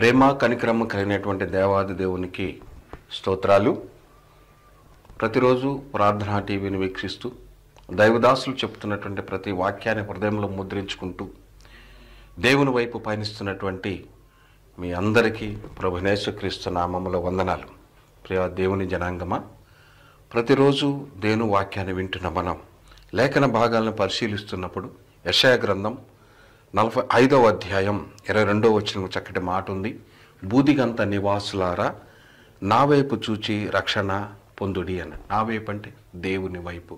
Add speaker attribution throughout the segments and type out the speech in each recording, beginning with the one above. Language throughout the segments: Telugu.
Speaker 1: ప్రేమ కనికరము కలిగినటువంటి దేవాది దేవునికి స్తోత్రాలు ప్రతిరోజు ప్రార్థనా టీవీని వీక్షిస్తూ దైవదాసులు చెప్తున్నటువంటి ప్రతి వాక్యాన్ని హృదయంలో ముద్రించుకుంటూ దేవుని వైపు పయనిస్తున్నటువంటి మీ అందరికీ ప్రభు యేసుక్రీస్తు నామములో వందనాలు ప్రియ దేవుని జనాంగమా ప్రతిరోజు దేని వాక్యాన్ని వింటున్న మనం లేఖన భాగాలను పరిశీలిస్తున్నప్పుడు యశయ గ్రంథం నలభై ఐదవ అధ్యాయం ఇరవై రెండవ వచ్చిన చక్కటి మాట ఉంది బూదిగంత నివాసులారా నా వైపు చూచి రక్షణ పొందుడి అని నా వైపు అంటే దేవుని వైపు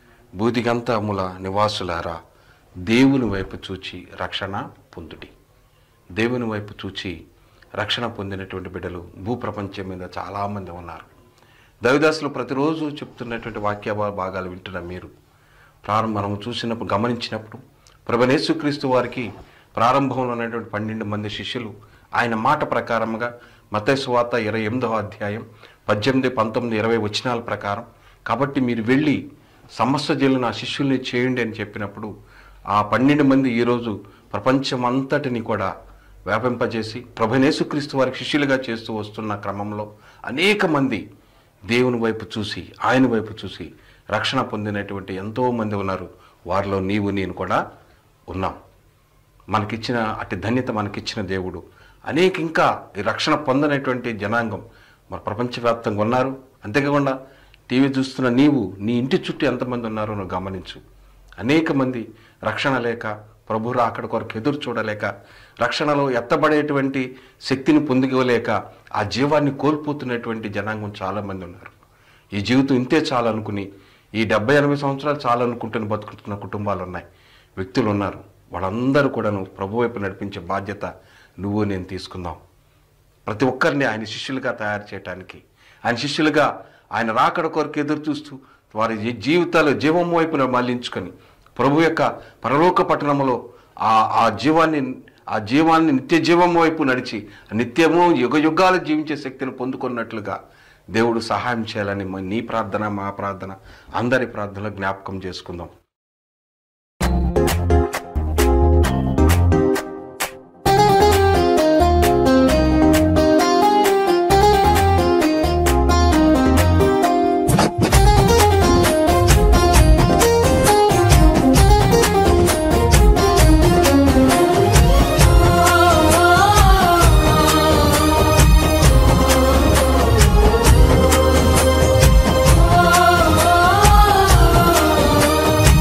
Speaker 1: బూదిగంతముల నివాసులారా దేవుని వైపు చూచి రక్షణ పొందుడి దేవుని వైపు చూచి రక్షణ పొందినటువంటి బిడ్డలు భూప్రపంచం మీద చాలామంది ఉన్నారు దైవదాసులు ప్రతిరోజు చెప్తున్నటువంటి వాక్య భాగాలు వింటున్న మీరు ప్రారంభం మనం చూసినప్పుడు గమనించినప్పుడు ప్రభనేసుక్రీస్తు వారికి ప్రారంభంలో ఉన్నటువంటి పన్నెండు మంది శిష్యులు ఆయన మాట ప్రకారముగా మతేసు వార్త ఇరవై ఎనిమిదవ అధ్యాయం పద్దెనిమిది పంతొమ్మిది ఇరవై వచనాల ప్రకారం కాబట్టి మీరు వెళ్ళి సమస్త జల్లు నా శిష్యుల్ని చేయండి అని చెప్పినప్పుడు ఆ పన్నెండు మంది ఈరోజు ప్రపంచమంతటిని కూడా వ్యాపింపజేసి ప్రభనేసుక్రీస్తు వారికి శిష్యులుగా చేస్తూ వస్తున్న క్రమంలో అనేక మంది దేవుని వైపు చూసి ఆయన వైపు చూసి రక్షణ పొందినటువంటి ఎంతో మంది ఉన్నారు వారిలో నీవు నేను కూడా ఉన్నాం మనకిచ్చిన అతి ధన్యత మనకిచ్చిన దేవుడు అనేక ఇంకా ఈ రక్షణ పొందనటువంటి జనాంగం మన ప్రపంచవ్యాప్తంగా ఉన్నారు అంతేకాకుండా టీవీ చూస్తున్న నీవు నీ ఇంటి చుట్టూ ఎంతమంది ఉన్నారో నువ్వు గమనించు అనేక మంది రక్షణ లేక ప్రభు రాకడ కొరకు ఎదురు చూడలేక రక్షణలో ఎత్తబడేటువంటి శక్తిని పొందుకోలేక ఆ జీవాన్ని కోల్పోతున్నటువంటి జనాంగం చాలామంది ఉన్నారు ఈ జీవితం ఇంతే చాలనుకుని ఈ డెబ్బై ఎనభై సంవత్సరాలు చాలనుకుంటుని బతుకుతున్న కుటుంబాలు ఉన్నాయి వ్యక్తులు ఉన్నారు వాళ్ళందరూ కూడాను ప్రభు వైపు నడిపించే బాధ్యత నువ్వు నేను తీసుకుందాం ప్రతి ఒక్కరిని ఆయన శిష్యులుగా తయారు చేయడానికి ఆయన శిష్యులుగా ఆయన రాకడ కొరకు ఎదురు చూస్తూ వారి జీ- జీవితాలు జీవం వైపున మళ్లించుకొని ప్రభు యొక్క పరలోక పట్టణంలో ఆ ఆ జీవాన్ని ఆ జీవాన్ని నిత్య జీవం వైపు నడిచి నిత్యము యుగ యుగాలు జీవించే శక్తిని పొందుకున్నట్లుగా దేవుడు సహాయం చేయాలని మ- నీ ప్రార్థన మా ప్రార్థన అందరి ప్రార్థనలో జ్ఞాపకం చేసుకుందాం
Speaker 2: ఆ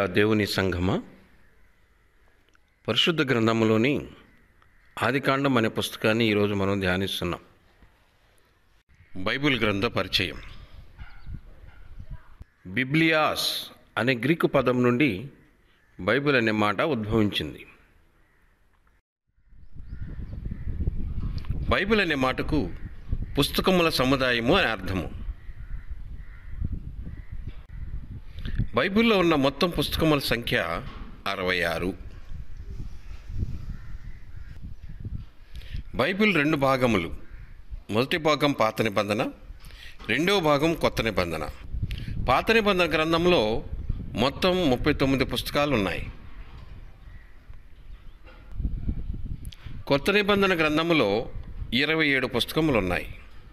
Speaker 1: దేవుని సంఘమా పరిశుద్ధ గ్రంథములోని ఆదికాండం అనే పుస్తకాన్ని ఈరోజు మనం ధ్యానిస్తున్నాం బైబిల్ గ్రంథ పరిచయం బిబ్లియాస్ అనే గ్రీకు పదం నుండి బైబిల్ అనే మాట ఉద్భవించింది బైబిల్ అనే మాటకు పుస్తకముల సముదాయము అని అర్థము బైబిల్లో ఉన్న మొత్తం పుస్తకముల సంఖ్య అరవై ఆరు బైబిల్ రెండు భాగములు మొదటి భాగం పాత నిబంధన రెండవ భాగం కొత్త నిబంధన పాత నిబంధన గ్రంథంలో మొత్తం ముప్పై తొమ్మిది పుస్తకాలు ఉన్నాయి కొత్త నిబంధన గ్రంథములో ఇరవై ఏడు పుస్తకములు ఉన్నాయి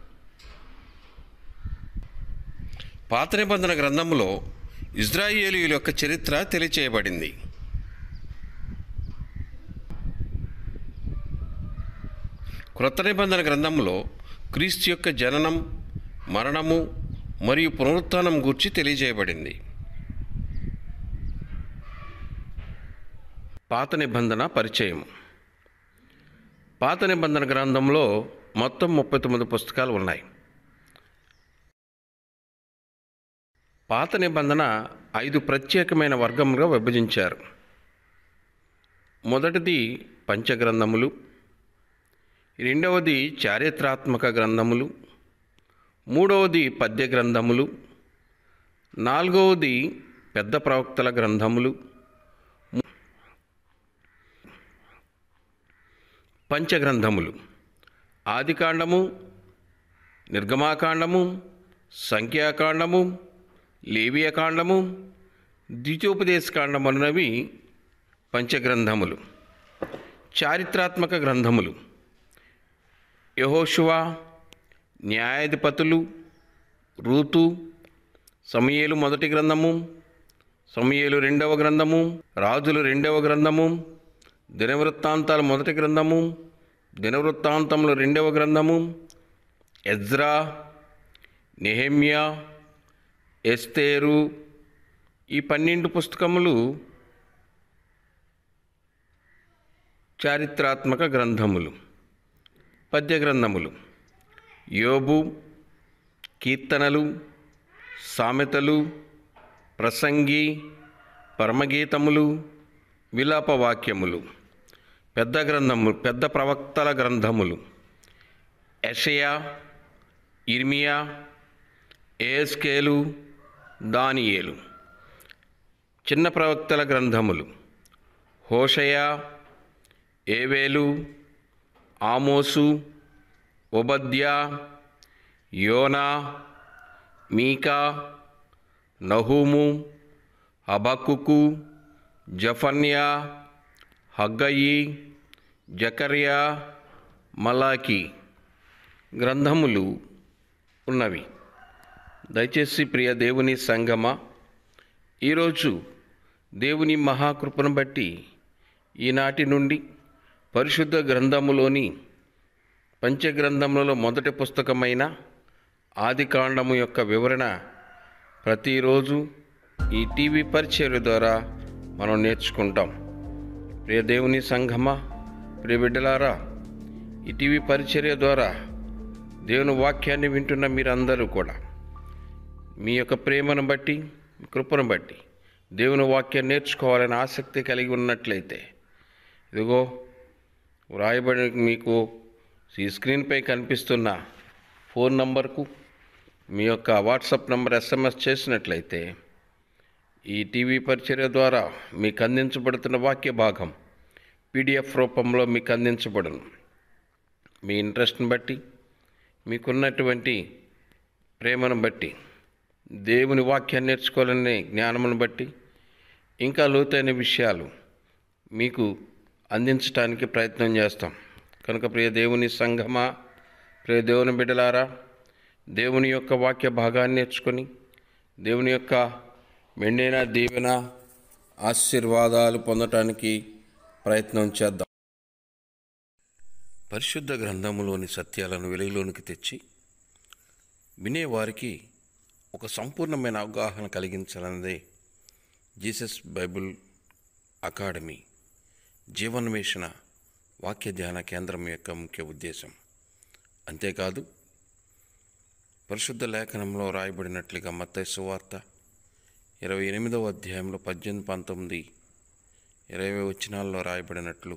Speaker 1: పాత నిబంధన గ్రంథంలో ఇజ్రాయేలీయుల యొక్క చరిత్ర తెలియచేయబడింది క్రొత్త నిబంధన గ్రంథంలో క్రీస్తు యొక్క జననం మరణము మరియు పునరుత్థానం గూర్చి తెలియజేయబడింది పాత నిబంధన పరిచయం పాత నిబంధన గ్రంథంలో మొత్తం ముప్పై తొమ్మిది పుస్తకాలు ఉన్నాయి పాత నిబంధన ఐదు ప్రత్యేకమైన వర్గములుగా విభజించారు మొదటిది పంచగ్రంథములు రెండవది చారిత్రాత్మక గ్రంథములు మూడవది పద్య గ్రంథములు నాలుగవది పెద్ద ప్రవక్తల గ్రంథములు పంచగ్రంథములు ఆదికాండము నిర్గమాకాండము సంఖ్యాకాండము లేవియకాండము ద్వితీయోపదేశకాండం అనునవి పంచగ్రంథములు చారిత్రాత్మక గ్రంథములు యహోషువా న్యాయాధిపతులు రూతు సమయేలు మొదటి గ్రంథము సమయేలు రెండవ గ్రంథము రాజులు రెండవ గ్రంథము దినవృత్తాంతాలు మొదటి గ్రంథము దినవృత్తాంతములు రెండవ గ్రంథము ఎజ్రా నెహెమ్యా ఎస్తేరు ఈ పన్నెండు పుస్తకములు చారిత్రాత్మక గ్రంథములు పద్య గ్రంథములు యోబు కీర్తనలు సామెతలు ప్రసంగి పరమగీతములు విలాపవాక్యములు పెద్ద గ్రంథము పెద్ద ప్రవక్తల గ్రంథములు ఎషయా ఇర్మియా ఏస్కేలు దానియేలు చిన్న ప్రవక్తల గ్రంథములు హోషయ ఏవేలు ఆమోసు ఒబద్యా యోనా మీకా నహూము హబకుకు జఫన్యా హగ్గయి జకర్యా మలాకి గ్రంథములు ఉన్నవి దయచేసి ప్రియ దేవుని సంగమా ఈరోజు దేవుని మహాకృపను బట్టి ఈనాటి నుండి పరిశుద్ధ గ్రంథములోని పంచగ్రంథములలో మొదటి పుస్తకమైన ఆదికాండము యొక్క వివరణ ప్రతిరోజు ఈ టీవీ పరిచర్య ద్వారా మనం నేర్చుకుంటాం ప్రియ దేవుని సంఘమా ప్రియ బిడ్డలారా ఈ టీవీ పరిచర్య ద్వారా దేవుని వాక్యాన్ని వింటున్న మీరందరూ కూడా మీ యొక్క ప్రేమను బట్టి మీ కృపను బట్టి దేవుని వాక్యాన్ని నేర్చుకోవాలని ఆసక్తి కలిగి ఉన్నట్లయితే ఇదిగో వ్రాయబడి మీకు ఈ స్క్రీన్పై కనిపిస్తున్న ఫోన్ నంబర్కు మీ యొక్క వాట్సాప్ నంబర్ ఎస్ఎంఎస్ చేసినట్లయితే ఈ టీవీ పరిచర్య ద్వారా మీకు అందించబడుతున్న వాక్య భాగం పీడిఎఫ్ రూపంలో మీకు అందించబడును మీ ఇంట్రెస్ట్ని బట్టి మీకున్నటువంటి ప్రేమను బట్టి దేవుని వాక్యాన్ని నేర్చుకోవాలనే జ్ఞానమును బట్టి ఇంకా లోతైన విషయాలు మీకు అందించడానికి ప్రయత్నం చేస్తాం కనుక ప్రియ దేవుని సంఘమా ప్రియ దేవుని బిడ్డలారా దేవుని యొక్క వాక్య భాగాన్ని నేర్చుకొని దేవుని యొక్క మెండైన దీవెన ఆశీర్వాదాలు పొందటానికి ప్రయత్నం చేద్దాం పరిశుద్ధ గ్రంథములోని సత్యాలను వెలుగులోనికి తెచ్చి వినేవారికి ఒక సంపూర్ణమైన అవగాహన కలిగించాలన్నదే జీసస్ బైబిల్ అకాడమీ జీవన్వేషణ వాక్య ధ్యాన కేంద్రం యొక్క ముఖ్య ఉద్దేశం అంతేకాదు పరిశుద్ధ లేఖనంలో రాయబడినట్లుగా మత్తయి సువార్త ఇరవై ఎనిమిదవ అధ్యాయంలో పద్దెనిమిది పంతొమ్మిది ఇరవై వచనాల్లో రాయబడినట్లు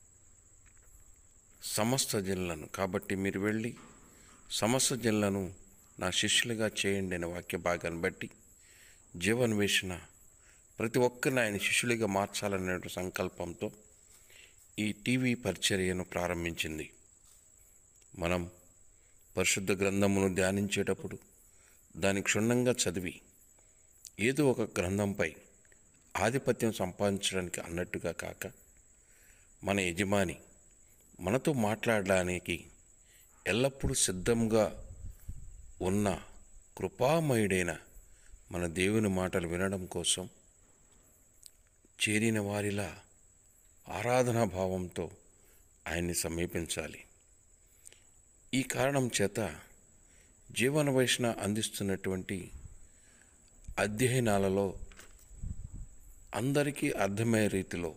Speaker 1: సమస్త జనులను కాబట్టి మీరు వెళ్ళి సమస్త జనులను నా శిష్యులుగా చేయండి అనే వాక్య భాగాన్ని బట్టి జీవన్వేషణ ప్రతి ఒక్కరిని ఆయన శిష్యులుగా మార్చాలనే సంకల్పంతో ఈ టీవీ పరిచర్యను ప్రారంభించింది మనం పరిశుద్ధ గ్రంథమును ధ్యానించేటప్పుడు దాని క్షుణ్ణంగా చదివి ఏదో ఒక గ్రంథంపై ఆధిపత్యం సంపాదించడానికి అన్నట్టుగా కాక మన యజమాని మనతో మాట్లాడడానికి ఎల్లప్పుడూ సిద్ధంగా ఉన్న కృపామయుడైన మన దేవుని మాటలు వినడం కోసం చేరిన వారిలా ఆరాధనా భావంతో ఆయన్ని సమీపించాలి ఈ కారణం చేత జీవన వైష్ణ అందిస్తున్నటువంటి అధ్యయనాలలో అందరికీ అర్థమయ్యే రీతిలో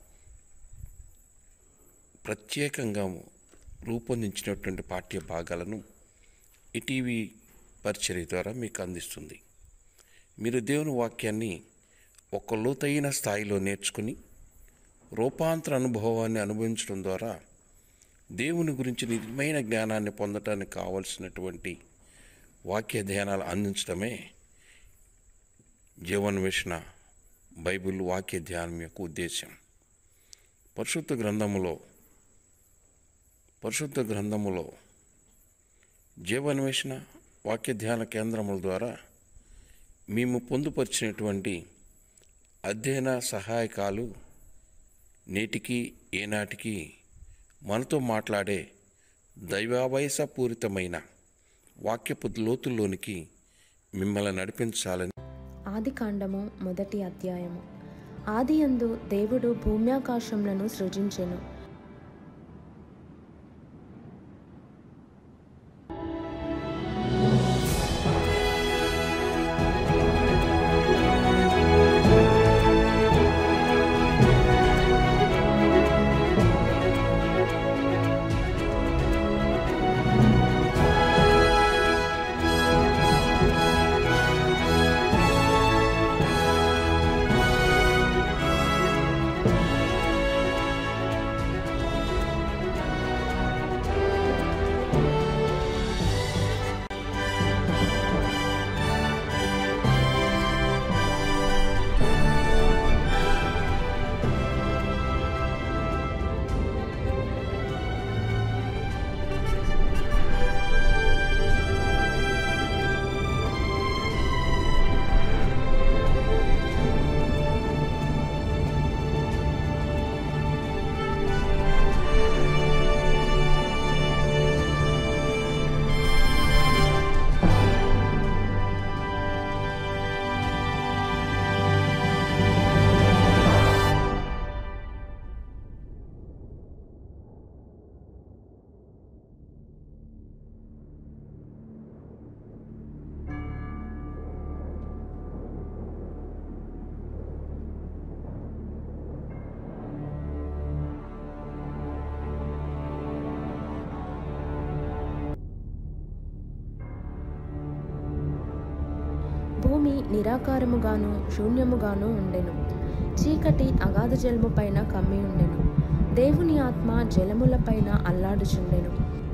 Speaker 1: ప్రత్యేకంగా రూపొందించినటువంటి పాఠ్య భాగాలను ఈ టీవీ పరిచర్య ద్వారా మీకు అందిస్తుంది మీరు దేవుని వాక్యాన్ని ఒక లోతైన స్థాయిలో నేర్చుకుని రూపాంతర అనుభవాన్ని అనుభవించడం ద్వారా దేవుని గురించి నిజమైన జ్ఞానాన్ని పొందటానికి కావలసినటువంటి వాక్య ధ్యానాలు అందించడమే జీవన్వేషణ బైబిల్ వాక్య ధ్యానం యొక్క ఉద్దేశం పరిశుద్ధ గ్రంథములో పరిశుద్ధ గ్రంథములో జీవన్వేషణ వాక్య ధ్యాన కేంద్రముల ద్వారా మేము పొందుపరిచినటువంటి అధ్యయన సహాయకాలు నేటికి ఏనాటికి మనతో మాట్లాడే దైవావయసపూరితమైన వాక్యపు లోతుల్లోనికి మిమ్మల్ని నడిపించాలని
Speaker 2: ఆది కాండము మొదటి అధ్యాయము ఆది యందు దేవుడు భూమ్యాకాశములను సృజించెను భూమి నిరాకారముగాను శూన్యముగాను ఉండెను చీకటి అగాధ జలము పైన కమ్మి ఉండెను దేవుని ఆత్మ జలముల పైన అల్లాడుచుండెను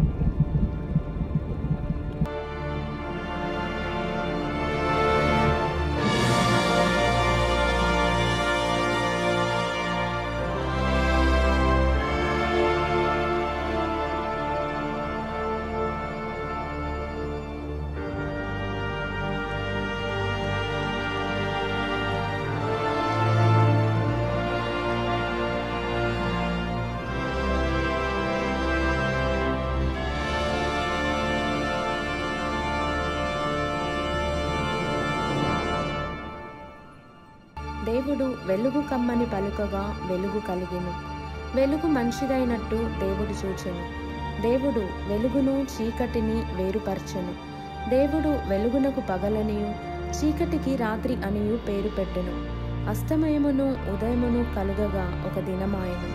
Speaker 2: దేవుడు వెలుగు కమ్మని పలుకగా వెలుగు కలిగెను వెలుగు మంచిదైనట్టు దేవుడు చూచెను దేవుడు వెలుగును చీకటిని వేరుపరచెను దేవుడు వెలుగునకు పగలనియు చీకటికి రాత్రి అనియు పేరు పెట్టెను అస్తమయమును ఉదయమును కలుగగా ఒక దినమాయను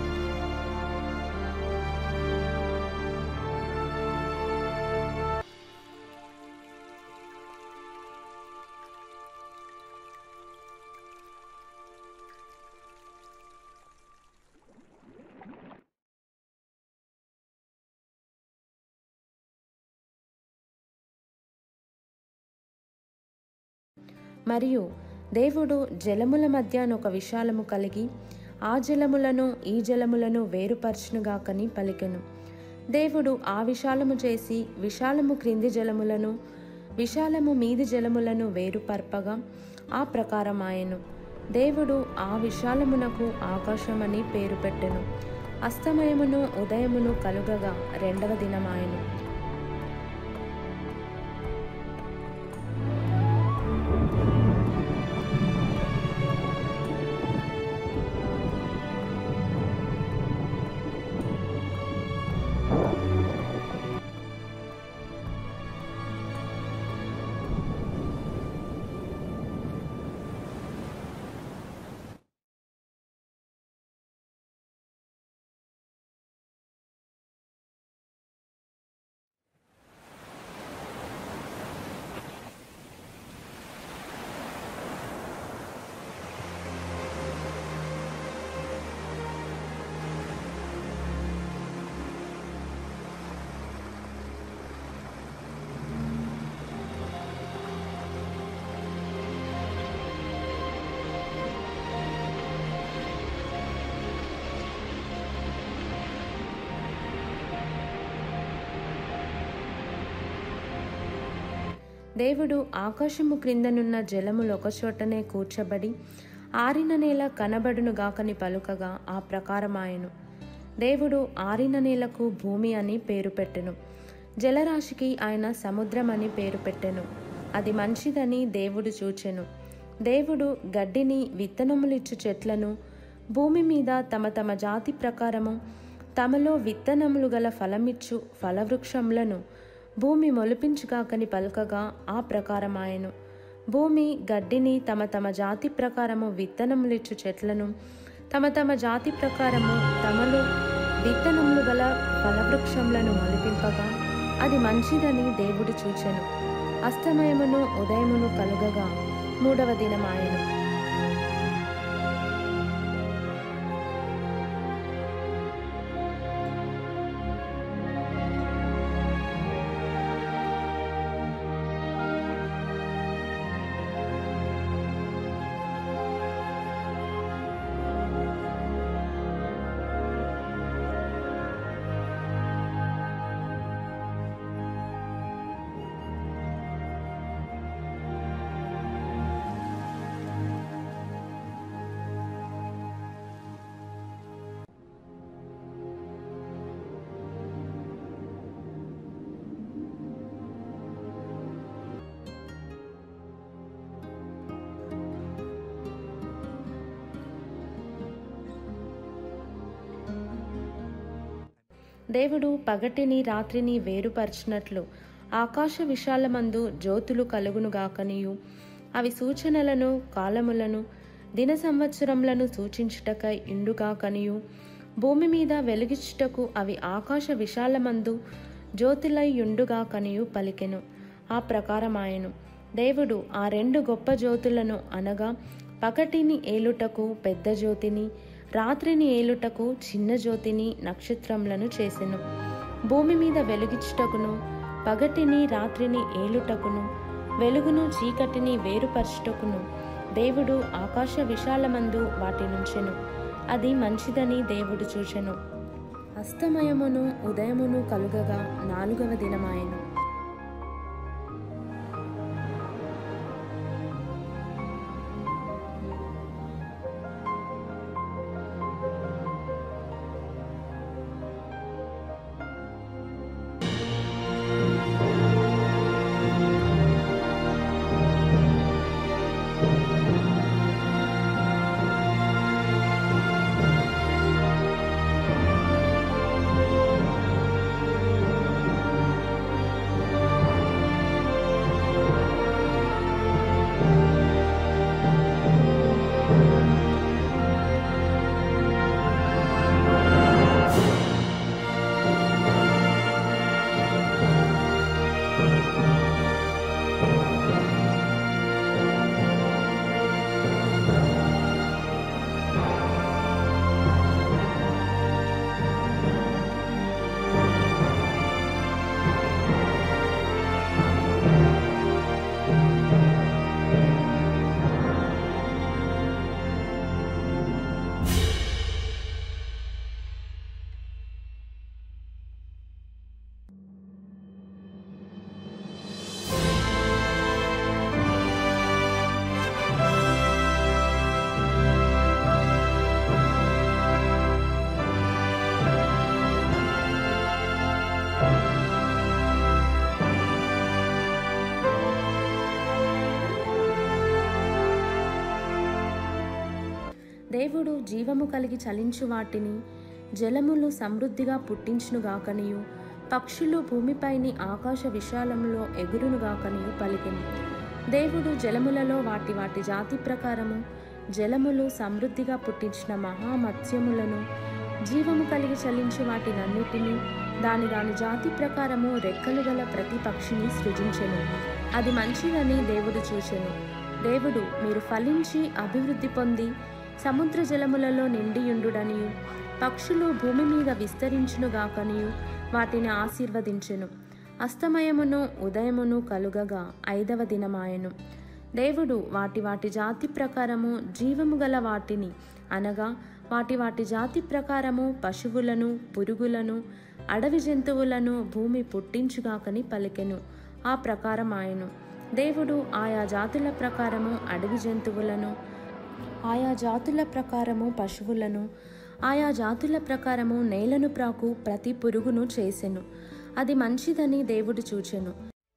Speaker 2: మరియు దేవుడు జలముల మధ్యన ఒక విశాలము కలిగి ఆ జలములను ఈ జలములను వేరుపరచునుగాకని పలికెను దేవుడు ఆ విశాలము చేసి విశాలము క్రింది జలములను విశాలము మీది జలములను వేరుపర్పగా ఆ ప్రకారం ఆయను దేవుడు ఆ విశాలమునకు ఆకాశమని పేరు పెట్టెను అస్తమయమును ఉదయమును కలుగగా రెండవ దినమాయను దేవుడు ఆకాశము క్రిందనున్న జలములు ఒకచోటనే కూర్చబడి ఆరిన నేల కనబడును గాకని పలుకగా ఆ ప్రకారమాయను దేవుడు ఆరిన నేలకు భూమి అని పేరు పెట్టెను జలరాశికి ఆయన సముద్రం అని పేరు పెట్టెను అది మంచిదని దేవుడు చూచెను దేవుడు గడ్డిని విత్తనములిచ్చు చెట్లను భూమి మీద తమ తమ జాతి ప్రకారము తమలో విత్తనములు గల ఫలమిచ్చు ఫలవృక్షములను భూమి మొలిపించుగాకని పలకగా ఆ ప్రకారమాయను భూమి గడ్డిని తమ తమ జాతి ప్రకారము విత్తనములిచ్చు చెట్లను తమ తమ జాతి ప్రకారము తమలో విత్తనములు గల ఫలవృక్షములను మొలిపింపగా అది మంచిదని దేవుడు చూచెను అస్తమయమును ఉదయమును కలుగగా మూడవ దినమాయను దేవుడు పగటిని రాత్రిని వేరుపరచినట్లు ఆకాశ విశాలమందు జ్యోతులు కలుగునుగాకనియు అవి సూచనలను కాలములను దిన సంవత్సరములను సూచించుటకై ఇండుగాకనియు భూమి మీద వెలిగించుటకు అవి ఆకాశ విశాలమందు జ్యోతులై యుండుగాకనియు పలికెను ఆ ప్రకారమాయను దేవుడు ఆ రెండు గొప్ప జ్యోతులను అనగా పగటిని ఏలుటకు పెద్ద జ్యోతిని రాత్రిని ఏలుటకు చిన్న జ్యోతిని నక్షత్రములను చేసెను భూమి మీద వెలుగిచ్చుటకును పగటిని రాత్రిని ఏలుటకును వెలుగును చీకటిని వేరుపరచుటకును దేవుడు ఆకాశ విశాలమందు వాటి నుంచెను అది మంచిదని దేవుడు చూచెను అస్తమయమును ఉదయమును కలుగగా నాలుగవ దినమాయను దేవుడు జీవము కలిగి చలించు వాటిని జలములు సమృద్ధిగా పుట్టించునుగాకనియు పక్షులు భూమిపైని ఆకాశ విశాలములో ఎగురునుగాకనియు పలికెను దేవుడు జలములలో వాటి వాటి జాతి ప్రకారము జలములు సమృద్ధిగా పుట్టించిన మహామత్స్యములను జీవము కలిగి చలించు వాటినన్నిటినీ దాని దాని జాతి ప్రకారము రెక్కలు గల ప్రతి పక్షిని సృజించెను అది మంచిదని దేవుడు చూచెను దేవుడు మీరు ఫలించి అభివృద్ధి పొంది సముద్ర జలములలో నిండియుండుడనియు పక్షులు భూమి మీద విస్తరించునుగాకనియు వాటిని ఆశీర్వదించెను అస్తమయమును ఉదయమును కలుగగా ఐదవ దినమాయను దేవుడు వాటి వాటి జాతి ప్రకారము జీవము గల వాటిని అనగా వాటి వాటి జాతి ప్రకారము పశువులను పురుగులను అడవి జంతువులను భూమి పుట్టించుగాకని పలికెను ఆ ప్రకారం ఆయను దేవుడు ఆయా జాతుల ప్రకారము అడవి జంతువులను ఆయా జాతుల ప్రకారము పశువులను ఆయా జాతుల ప్రకారము నేలను ప్రాకు ప్రతి పురుగును చేసెను అది మంచిదని దేవుడు చూచెను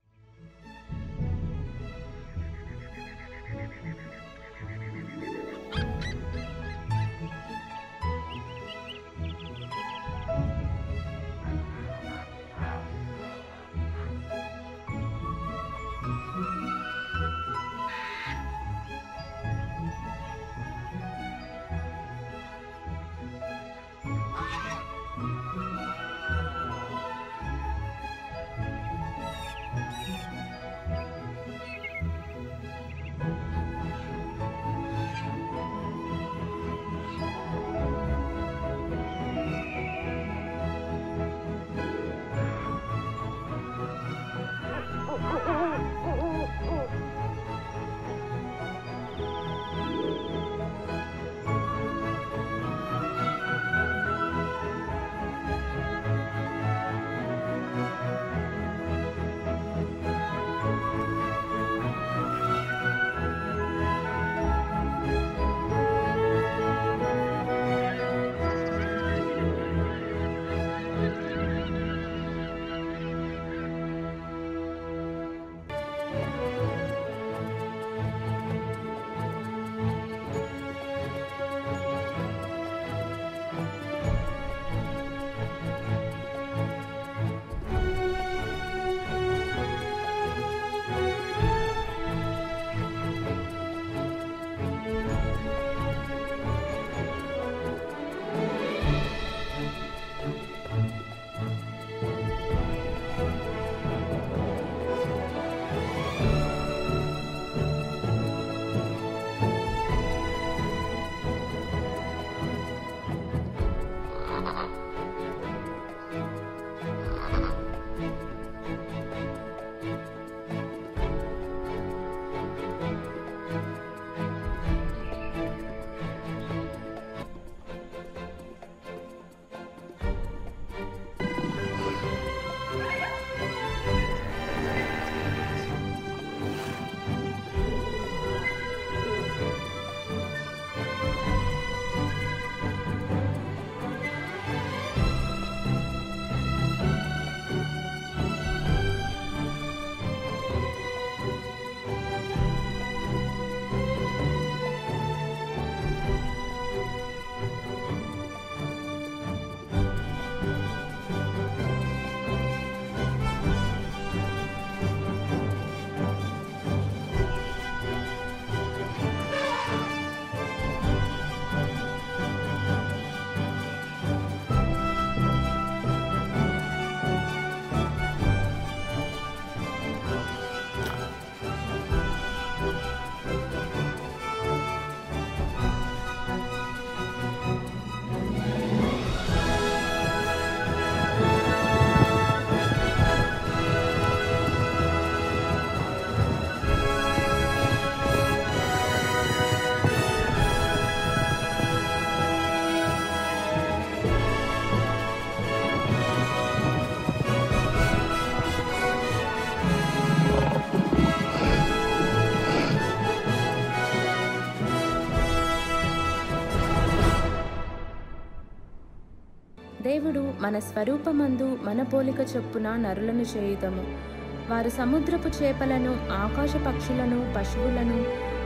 Speaker 2: దేవుడు మన స్వరూపమందు మన పోలిక చొప్పున నరులను చేయుదము వారు సముద్రపు చేపలను ఆకాశ పక్షులను పశువులను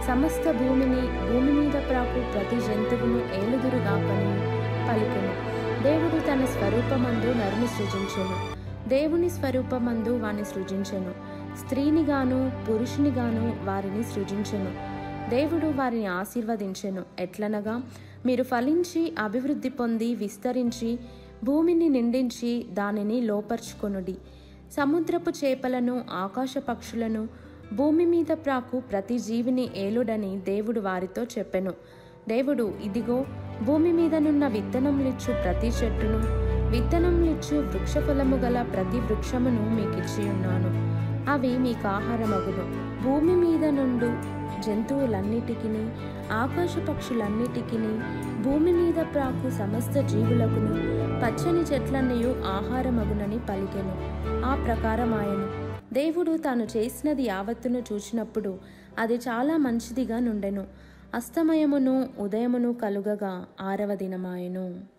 Speaker 2: సమస్త భూమిని భూమి మీద ప్రాకు ప్రతి జంతువును ఏలుదురుగాకని పలికెను దేవుడు తన స్వరూపమందు నరుని సృజించెను దేవుని స్వరూపమందు వాని సృజించెను స్త్రీనిగాను పురుషునిగాను వారిని సృజించెను దేవుడు వారిని ఆశీర్వదించెను ఎట్లనగా మీరు ఫలించి అభివృద్ధి పొంది విస్తరించి భూమిని నిండించి దానిని లోపర్చుకొనుడి సముద్రపు చేపలను ఆకాశ పక్షులను భూమి మీద ప్రాకు ప్రతి జీవిని ఏలుడని దేవుడు వారితో చెప్పెను దేవుడు ఇదిగో భూమి మీదనున్న విత్తనములిచ్చు ప్రతి చెట్టును విత్తనములిచ్చు వృక్షఫలము గల ప్రతి వృక్షమును మీకిచ్చి ఉన్నాను అవి మీకు ఆహారమగును భూమి మీద నుండు జంతువులన్నిటికీ ఆకాశ పక్షులన్నిటికీ భూమి మీద ప్రాకు సమస్త జీవులకును పచ్చని చెట్లన్నయు ఆహారమగునని పలికెను ఆ ప్రకారం ఆయన దేవుడు తాను చేసినది యావత్తును చూచినప్పుడు అది చాలా మంచిదిగా నుండెను అస్తమయమును ఉదయమును కలుగగా ఆరవ దినమాయెను